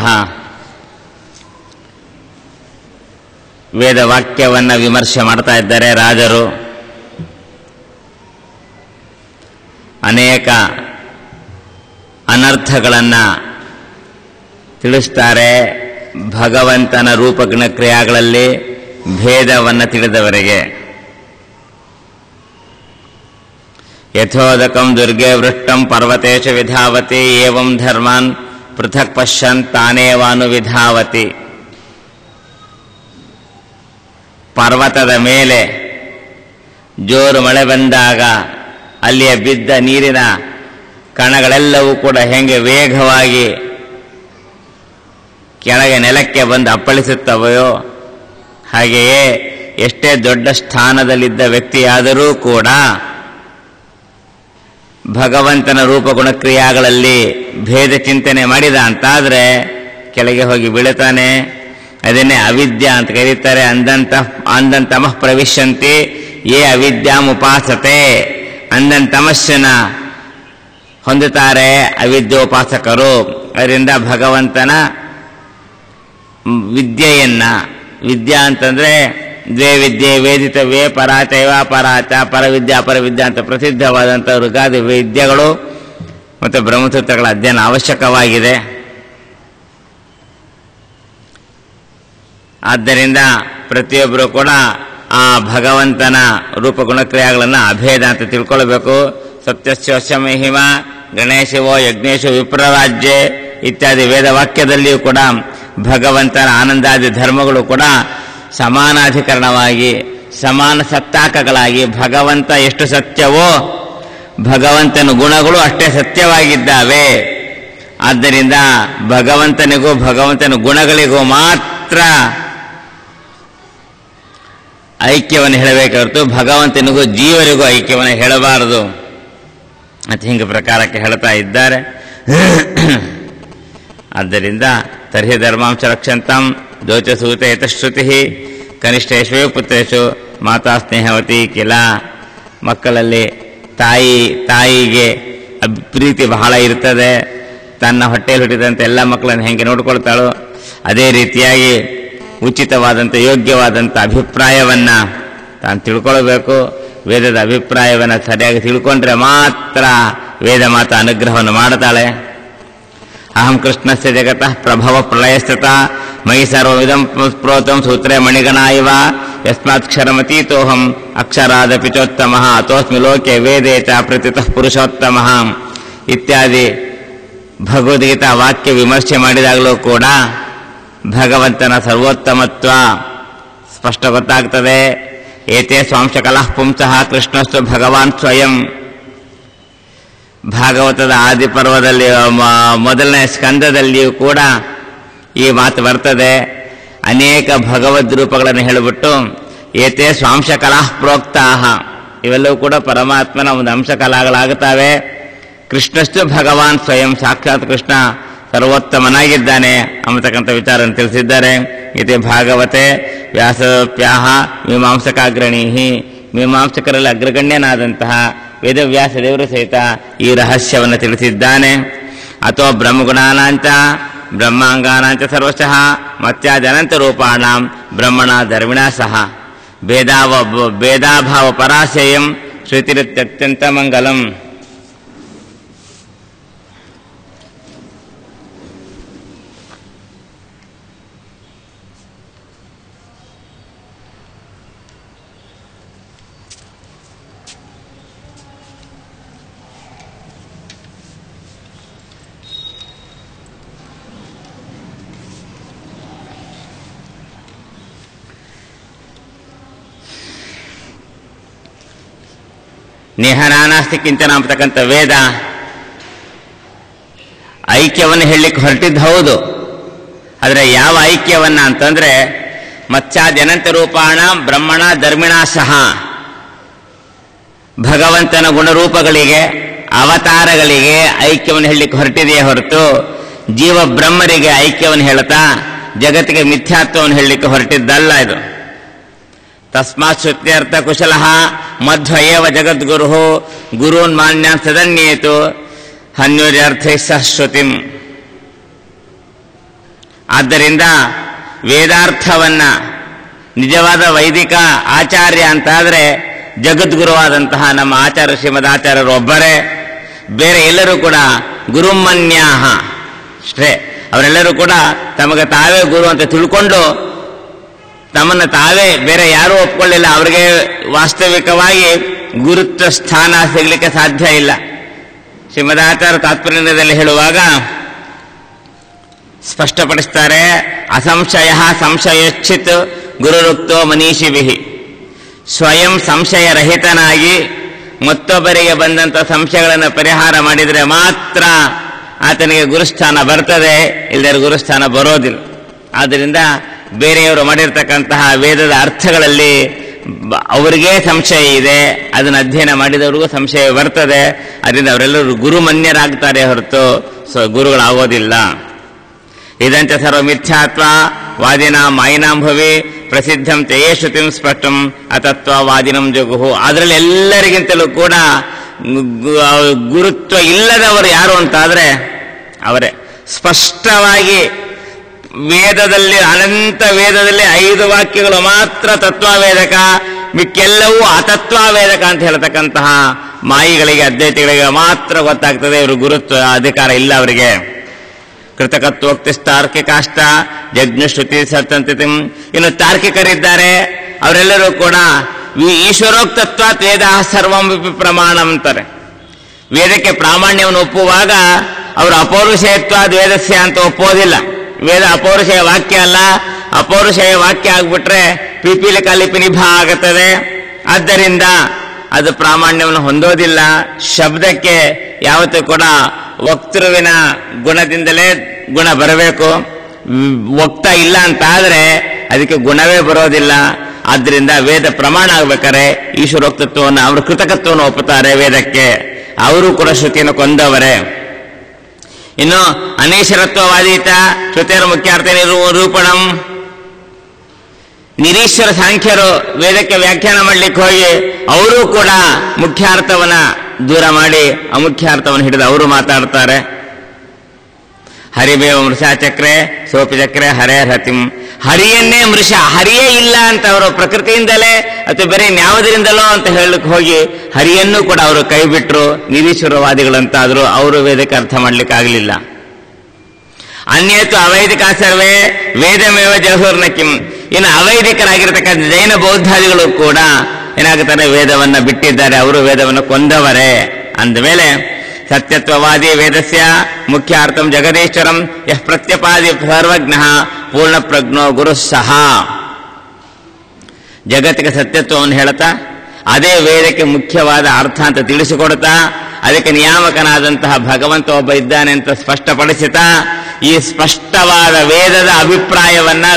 ವೇದ ವಾಕ್ಯವನ್ನು ವಿಮರ್ಶೆ ಮಾಡ್ತಾ ಇದ್ದಾರೆ ರಾಜರು ಅನೇಕ ಅನರ್ಥಗಳನ್ನು ತಿಳಿಸ್ತಾರೆ ಭಗವಂತನ ರೂಪಗುಣ ಕ್ರಿಯಾಗಳಲ್ಲಿ ಭೇದವನ್ನು ತಿಳಿದವರಿಗೆ ಯಥೋದಕಂ ದುರ್ಗೆ ವೃಷ್ಟಂ ಪರ್ವತೇಶ ವಿಧಾವತಿ ಏವಂ ಧರ್ಮಾನ್ ಪೃಥಕ್ ಪಶ್ಯನ್ ತಾನೇವಾನು ವಿಧಾವತಿ ಪರ್ವತದ ಮೇಲೆ ಜೋರು ಮಳೆ ಬಂದಾಗ ಅಲ್ಲಿಯ ಬಿದ್ದ ನೀರಿನ ಕಣಗಳೆಲ್ಲವೂ ಕೂಡ ಹೆಂಗೆ ವೇಗವಾಗಿ ಕೆಳಗೆ ನೆಲಕ್ಕೆ ಬಂದು ಅಪ್ಪಳಿಸುತ್ತವೆಯೋ ಹಾಗೆಯೇ ಎಷ್ಟೇ ದೊಡ್ಡ ಸ್ಥಾನದಲ್ಲಿದ್ದ ವ್ಯಕ್ತಿಯಾದರೂ ಕೂಡ ಭಗವಂತನ ರೂಪಗುಣ ಕ್ರಿಯಾಗಳಲ್ಲಿ ಭೇದ ಚಿಂತನೆ ಮಾಡಿದ ಅಂತಾದರೆ ಕೆಳಗೆ ಹೋಗಿ ಬೀಳುತ್ತಾನೆ ಅದನ್ನೇ ಅವಿದ್ಯಾ ಅಂತ ಕರೀತಾರೆ ಅಂದಂತ ಅಂದಂತಮಃ ಪ್ರವಿಶಂತಿ ಯೇ ಅವಿದ್ಯಾಮುಪಾಸತೆ ಅಂದಂತಮಸ್ಸನ ಹೊಂದುತ್ತಾರೆ ಅವಿದ್ಯೋಪಾಸಕರು ಅದರಿಂದ ಭಗವಂತನ ವಿದ್ಯೆಯನ್ನ ವಿದ್ಯಾ ಅಂತಂದ್ರೆ ದ್ವೇ ವಿದ್ಯೆ ವೇದಿತವೇ ಪರಾಚೈವ ಪರಾಚ ಪರವಿದ್ಯಾ ಪರವಿದ್ಯಾ ಅಂತ ಪ್ರಸಿದ್ಧವಾದಂಥ ಋಗಾದಿ ವಿದ್ಯೆಗಳು ಮತ್ತು ಬ್ರಹ್ಮಸೂತ್ರಗಳ ಅಧ್ಯಯನ ಅವಶ್ಯಕವಾಗಿದೆ ಆದ್ದರಿಂದ ಪ್ರತಿಯೊಬ್ಬರು ಕೂಡ ಆ ಭಗವಂತನ ರೂಪಗುಣಕ್ರಿಯಾಗಳನ್ನು ಅಭೇದ ಅಂತ ತಿಳ್ಕೊಳ್ಬೇಕು ಸತ್ಯಸ್ಯ ಮಹಿಮ ಗಣೇಶವೋ ಯಜ್ಞೇಶೋ ವಿಪ್ರರಾಜ್ಯೆ ಇತ್ಯಾದಿ ವೇದವಾಕ್ಯದಲ್ಲಿಯೂ ಕೂಡ ಭಗವಂತನ ಆನಂದಾದಿ ಧರ್ಮಗಳು ಕೂಡ ಸಮಾನಾಧಿಕರಣವಾಗಿ ಸಮಾನ ಸತ್ತಾಕಗಳಾಗಿ ಭಗವಂತ ಎಷ್ಟು ಸತ್ಯವೋ ಭಗವಂತನ ಗುಣಗಳು ಅಷ್ಟೇ ಸತ್ಯವಾಗಿದ್ದಾವೆ ಆದ್ದರಿಂದ ಭಗವಂತನಿಗೂ ಭಗವಂತನ ಗುಣಗಳಿಗೂ ಮಾತ್ರ ಐಕ್ಯವನ್ನು ಹೇಳಬೇಕೆ ಹೊರತು ಭಗವಂತನಿಗೂ ಜೀವರಿಗೂ ಐಕ್ಯವನ್ನು ಹೇಳಬಾರದು ಅಂತ ಹಿಂಗೆ ಪ್ರಕಾರಕ್ಕೆ ಹೇಳ್ತಾ ಇದ್ದಾರೆ ಆದ್ದರಿಂದ ತರ್ಹಿ ಧರ್ಮಾಂಶ ರಕ್ಷಂತಂ ದೋಚಸೂತ ಯತಶ್ರುತಿ ಕನಿಷ್ಠೇಶು ಪುತ್ರೇಶು ಮಾತಾ ಸ್ನೇಹವತಿ ಕಿಲ ಮಕ್ಕಳಲ್ಲಿ ತಾಯಿ ತಾಯಿಗೆ ಅಬ್- ಪ್ರೀತಿ ಬಹಳ ಇರ್ತದೆ ತನ್ನ ಹೊಟ್ಟೆಯಲ್ಲಿ ಹುಟ್ಟಿದಂಥ ಎಲ್ಲ ಮಕ್ಕಳನ್ನು ಹೆಂಗೆ ನೋಡ್ಕೊಳ್ತಾಳೋ ಅದೇ ರೀತಿಯಾಗಿ ಉಚಿತವಾದಂಥ ಯೋಗ್ಯವಾದಂಥ ಅಭಿಪ್ರಾಯವನ್ನು ತಾನು ತಿಳ್ಕೊಳ್ಬೇಕು ವೇದದ ಅಭಿಪ್ರಾಯವನ್ನು ಸರಿಯಾಗಿ ತಿಳ್ಕೊಂಡ್ರೆ ಮಾತ್ರ ವೇದ ಮಾತ ಅನುಗ್ರಹವನ್ನು ಮಾಡ್ತಾಳೆ ಅಹಂ ಕೃಷ್ಣಸ್ಯ ಜಗತಃ ಪ್ರಭವ ಪ್ರಳಯಸ್ಥತ ಮಯಿ ಸರ್ವವಿದಂ ಪ್ರೋತಂ ಸೂತ್ರೇ ಮಣಿಗಣ ಇವ ಯಸ್ಮಾತ್ಕ್ಷರಮತೀತೋಹಂ ಅಕ್ಷರಾದಪಿ ಚೋತ್ತಮ ಅತೋಸ್ಮಿ ಲೋಕೆ ವೇದೇ ಚ ಪ್ರತಿತಃ ಪುರುಷೋತ್ತಮ ಇತ್ಯಾದಿ ಭಗವದ್ಗೀತಾ ವಾಕ್ಯ ವಿಮರ್ಶೆ ಮಾಡಿದಾಗಲೂ ಕೂಡ ಭಗವಂತನ ಸರ್ವೋತ್ತಮತ್ವ ಸ್ಪಷ್ಟ ಗೊತ್ತಾಗ್ತದೆ ಏತೇ ಸ್ವಾಂಶಕಲಃ ಪುಂಸಃ ಕೃಷ್ಣಸ್ತು ಭಗವಾನ್ ಸ್ವಯಂ ಭಾಗವತದ ಆದಿ ಪರ್ವದಲ್ಲಿ ಮ- ಮೊದಲನೇ ಸ್ಕಂದದಲ್ಲಿಯೂ ಕೂಡ ಈ ಮಾತು ಬರ್ತದೆ ಅನೇಕ ಭಗವದ್ ರೂಪಗಳನ್ನು ಹೇಳಿಬಿಟ್ಟು ಏತೇ ಸ್ವಾಂಶಕಲಾ ಪ್ರೋಕ್ತಾಹ ಇವೆಲ್ಲವೂ ಕೂಡ ಪರಮಾತ್ಮನ ಒಂದು ಅಂಶಕಲಾಗಳಾಗುತ್ತವೆ ಕೃಷ್ಣಸ್ತು ಭಗವಾನ್ ಸ್ವಯಂ ಸಾಕ್ಷಾತ್ ಕೃಷ್ಣ ಸರ್ವೋತ್ತಮನಾಗಿದ್ದಾನೆ ಅಂಬತಕ್ಕಂಥ ವಿಚಾರವನ್ನು ತಿಳಿಸಿದ್ದಾರೆ ಇತಿ ಭಾಗವತೆ ವ್ಯಾಸಪ್ಯಾಹ ಮೀಮಾಂಸಕಾಗ್ರಣೀಹಿ ಮೀಮಾಂಸಕರಲ್ಲಿ ಅಗ್ರಗಣ್ಯನಾದಂತಹ ವೇದವ್ಯಾಸ ದೇವರು ಸಹಿತ ಈ ರಹಸ್ಯವನ್ನು ತಿಳಿಸಿದ್ದಾನೆ ಅಥೋ ಬ್ರಹ್ಮಗುಣಾನಾಂಚ ಬ್ರಹ್ಮಾಂಗಾನಾಂಚ ಸರ್ವಶಃ ಮತ್ಯಾದನಂತ ರೂಪಾಣಾಂ ಬ್ರಹ್ಮಣ ಧರ್ಮಿಣ ಸಹ ಭೇದಾವ ಭೇದಾಭಾವ ಪರಾಶಯಂ ಶ್ರುತಿರಿತ್ಯತ್ಯಂತ ಮಂಗಲಂ ನೇಹನಾನಾಸ್ತಿ ಕಿಂಚನ ಅಂತಕ್ಕಂಥ ವೇದ ಐಕ್ಯವನ್ನು ಹೇಳಲಿಕ್ಕೆ ಹೊರಟಿದ್ದು ಹೌದು ಆದರೆ ಯಾವ ಐಕ್ಯವನ್ನ ಅಂತಂದ್ರೆ ಮತ್ಸ್ಯಾದ್ಯನಂತ ರೂಪಾಣ ಬ್ರಹ್ಮಣ ಧರ್ಮಿಣ ಸಹ ಭಗವಂತನ ಗುಣರೂಪಗಳಿಗೆ ಅವತಾರಗಳಿಗೆ ಐಕ್ಯವನ್ನು ಹೇಳಲಿಕ್ಕೆ ಹೊರಟಿದೆಯೇ ಹೊರತು ಜೀವ ಬ್ರಹ್ಮರಿಗೆ ಐಕ್ಯವನ್ನು ಹೇಳುತ್ತಾ ಜಗತ್ತಿಗೆ ಮಿಥ್ಯಾತ್ವವನ್ನು ಹೇಳಲಿಕ್ಕೆ ಹೊರಟಿದ್ದಲ್ಲ ಇದು ತಸ್ಮಾತ್ ಶ್ರುತ್ಯರ್ಥ ಕುಶಲ ಮಧ್ವ ಏವ ಜಗದ್ಗುರು ಗುರೂನ್ ಮಾನ್ಯ ಸದನ್ಯೇತು ಹನ್ಯೂರ್ಯರ್ಥೈ ಸಹ ಶ್ರುತಿಂ ಆದ್ದರಿಂದ ವೇದಾರ್ಥವನ್ನ ನಿಜವಾದ ವೈದಿಕ ಆಚಾರ್ಯ ಅಂತಾದರೆ ಜಗದ್ಗುರುವಾದಂತಹ ನಮ್ಮ ಆಚಾರ್ಯ ಶ್ರೀಮದ್ ಆಚಾರ್ಯರು ಒಬ್ಬರೇ ಬೇರೆ ಎಲ್ಲರೂ ಕೂಡ ಗುರುಮನ್ಯಾಹ ಅಷ್ಟೇ ಅವರೆಲ್ಲರೂ ಕೂಡ ತಮಗೆ ತಾವೇ ಗುರು ಅಂತ ತಿಳ್ಕೊಂಡು ತಮ್ಮನ್ನು ತಾವೇ ಬೇರೆ ಯಾರೂ ಒಪ್ಕೊಳ್ಳಿಲ್ಲ ಅವರಿಗೆ ವಾಸ್ತವಿಕವಾಗಿ ಗುರುತ್ವ ಸ್ಥಾನ ಸಿಗಲಿಕ್ಕೆ ಸಾಧ್ಯ ಇಲ್ಲ ಶ್ರೀಮದಾಚಾರ್ಯ ತಾತ್ಪರ್ಯದಲ್ಲಿ ಹೇಳುವಾಗ ಸ್ಪಷ್ಟಪಡಿಸ್ತಾರೆ ಅಸಂಶಯ ಸಂಶಯೋಚ್ಛಿತ್ ಗುರುರುಕ್ತೋ ಮನೀಷಿಭಿ ಸ್ವಯಂ ಸಂಶಯರಹಿತನಾಗಿ ಮತ್ತೊಬ್ಬರಿಗೆ ಬಂದಂಥ ಸಂಶಯಗಳನ್ನು ಪರಿಹಾರ ಮಾಡಿದರೆ ಮಾತ್ರ ಆತನಿಗೆ ಗುರುಸ್ಥಾನ ಬರ್ತದೆ ಇಲ್ಲದೆ ಗುರುಸ್ಥಾನ ಬರೋದಿಲ್ಲ ಆದ್ದರಿಂದ ಬೇರೆಯವರು ಮಾಡಿರ್ತಕ್ಕಂತಹ ವೇದದ ಅರ್ಥಗಳಲ್ಲಿ ಬ- ಅವರಿಗೇ ಸಂಶಯ ಇದೆ ಅದನ್ನು ಅಧ್ಯಯನ ಮಾಡಿದವ್ರಿಗೂ ಸಂಶಯ ಬರ್ತದೆ ಅದರಿಂದ ಅವರೆಲ್ಲರೂ ಗುರುಮನ್ಯರಾಗ್ತಾರೆ ಹೊರತು ಸೊ ಗುರುಗಳಾಗೋದಿಲ್ಲ ಇದಂಚ ಸರ್ವ ಮಿಥ್ಯಾತ್ವ ವಾದಿನ ಮಾಯಿನಾಂ ಭವಿ ಪ್ರಸಿದ್ಧಂ ತಯೇ ಶ್ರುತಿಂ ಸ್ಪಷ್ಟಂ ಅತತ್ವ ವಾದಿನಂ ಜಗುಹು ಅದರಲ್ಲಿ ಎಲ್ಲರಿಗಿಂತಲೂ ಕೂಡ ಗು- ಗುರುತ್ವ ಇಲ್ಲದವರು ಯಾರು ಅಂತಾದ್ರೆ ಅವರೇ ಸ್ಪಷ್ಟವಾಗಿ ವೇದದಲ್ಲಿ ಅನಂತ ವೇದದಲ್ಲಿ ಐದು ವಾಕ್ಯಗಳು ಮಾತ್ರ ತತ್ವವೇದಕ ಮಿಕ್ಕೆಲ್ಲವೂ ಅತತ್ವವೇದಕ ಅಂತ ಹೇಳ್ತಕ್ಕಂತಹ ಮಾಯಿಗಳಿಗೆ ಅದ್ವೈತಿಗಳಿಗೆ ಮಾತ್ರ ಗೊತ್ತಾಗ್ತದೆ ಇವರು ಗುರುತ್ವ ಅಧಿಕಾರ ಇಲ್ಲ ಅವರಿಗೆ ಕೃತಕತ್ವೋಕ್ತಿ ತಾರ್ಕಿಕಾಷ್ಟ ಯಜ್ಞಶ್ರುತಿ ಸತ್ತಂತಿತಿಂ ಇನ್ನು ತಾರ್ಕಿಕರಿದ್ದಾರೆ ಅವರೆಲ್ಲರೂ ಕೂಡ ಈ ಈಶ್ವರೋಕ್ತತ್ವ ವೇದ ಸರ್ವಂ ವಿಪಿ ಪ್ರಮಾಣ ಅಂತಾರೆ ವೇದಕ್ಕೆ ಪ್ರಾಮಾಣ್ಯವನ್ನು ಒಪ್ಪುವಾಗ ಅವರು ಅಪೌರುಷಯತ್ವ ವೇದಸ್ಯ ಅಂತ ಒಪ್ಪೋದಿಲ್ಲ ವೇದ ಅಪೌರುಷಯ ವಾಕ್ಯ ಅಲ್ಲ ಅಪೌರುಷಯ ವಾಕ್ಯ ಆಗ್ಬಿಟ್ರೆ ಪಿಪೀಲಿಕ ಲಿಪಿ ನಿಭ ಆಗುತ್ತದೆ ಆದ್ದರಿಂದ ಅದು ಪ್ರಾಮಾಣ್ಯವನ್ನು ಹೊಂದೋದಿಲ್ಲ ಶಬ್ದಕ್ಕೆ ಯಾವತ್ತೂ ಕೂಡ ವಕ್ತೃವಿನ ಗುಣದಿಂದಲೇ ಗುಣ ಬರಬೇಕು ಮ್, ವಕ್ತ ಇಲ್ಲ ಅಂತ ಆದ್ರೆ ಅದಕ್ಕೆ ಗುಣವೇ ಬರೋದಿಲ್ಲ ಆದ್ದರಿಂದ ವೇದ ಪ್ರಮಾಣ ಆಗ್ಬೇಕಾದ್ರೆ ಈಶ್ವರೋಕ್ತತ್ವವನ್ನು ಅವರು ಕೃತಕತ್ವವನ್ನು ಒಪ್ಪುತ್ತಾರೆ ವೇದಕ್ಕೆ ಅವರು ಕೂಡ ಶ್ರುತಿಯನ್ನು ಕೊಂದವರೇ ಇನ್ನು ಅನೇಶ್ವರತ್ವವಾದೀತ ಶ್ರುತಿಯರ ಮುಖ್ಯಾರ್ಥ ನಿರೂ- ರೂಪಣಂ ನಿರೀಶ್ವರ ಸಾಂಖ್ಯರು ವೇದಕ್ಕೆ ವ್ಯಾಖ್ಯಾನ ಮಾಡ್ಲಿಕ್ಕೆ ಹೋಗಿ ಅವರು ಕೂಡ ಮುಖ್ಯಾರ್ಥವನ್ನ ದೂರ ಮಾಡಿ ಅಮುಖ್ಯಾರ್ಥವನ್ನು ಹಿಡಿದು ಅವರು ಮಾತಾಡ್ತಾರೆ ಹರಿಬೇವ ಮೃಷಾ ಚಕ್ರೆ ಸೋಪಿ ಚಕ್ರೆ ಹರೇ ಹತಿಂ ಹರಿಯನ್ನೇ ಮೃಷ ಹರಿಯೇ ಇಲ್ಲ ಅಂತ ಅವರು ಪ್ರಕೃತಿಯಿಂದಲೇ ಅಥವಾ ಬೇರೆ ಇನ್ಯಾವುದರಿಂದಲೋ ಅಂತ ಹೇಳಲಿಕ್ಕೆ ಹೋಗಿ ಹರಿಯನ್ನೂ ಕೂಡ ಅವರು ಕೈ ಬಿಟ್ರು ನಿರೀಶ್ವರವಾದಿಗಳಂತಾದ್ರು ಅವರು ವೇದಕ್ಕೆ ಅರ್ಥ ಮಾಡ್ಲಿಕ್ಕೆ ಆಗಲಿಲ್ಲ ಅನ್ಯತು ಅವೈದಿಕ ಸರ್ವೇ ವೇದಮೇವ ಜಹೂರ್ನ ಕಿಂ ಇನ್ನು ಅವೈದಿಕರಾಗಿರ್ತಕ್ಕಂಥ ಜೈನ ಬೌದ್ಧಾದಿಗಳು ಕೂಡ ಏನಾಗುತ್ತಾರೆ ವೇದವನ್ನ ಬಿಟ್ಟಿದ್ದಾರೆ ಅವರು ವೇದವನ್ನು ಕೊಂದವರೇ ಅಂದಮೇಲೆ ಸತ್ಯತ್ವವಾದಿ ವೇದಸ್ಯ ಮುಖ್ಯ ಅರ್ಥಂ ಜಗದೀಶ್ವರಂ ಯಃ ಪ್ರತ್ಯಪಾದಿ ಸರ್ವಜ್ಞ ಪೂರ್ಣ ಪ್ರಜ್ಞೋ ಗುರು ಸಹ ಜಗತ್ತಿಗೆ ಸತ್ಯತ್ವವನ್ನು ಹೇಳ್ತಾ ಅದೇ ವೇದಕ್ಕೆ ಮುಖ್ಯವಾದ ಅರ್ಥ ಅಂತ ತಿಳಿಸಿಕೊಡ್ತಾ ಅದಕ್ಕೆ ನಿಯಾಮಕನಾದಂತಹ ಭಗವಂತ ಒಬ್ಬ ಇದ್ದಾನೆ ಅಂತ ಸ್ಪಷ್ಟಪಡಿಸುತ್ತಾ ಈ ಸ್ಪಷ್ಟವಾದ ವೇದದ ಅಭಿಪ್ರಾಯವನ್ನ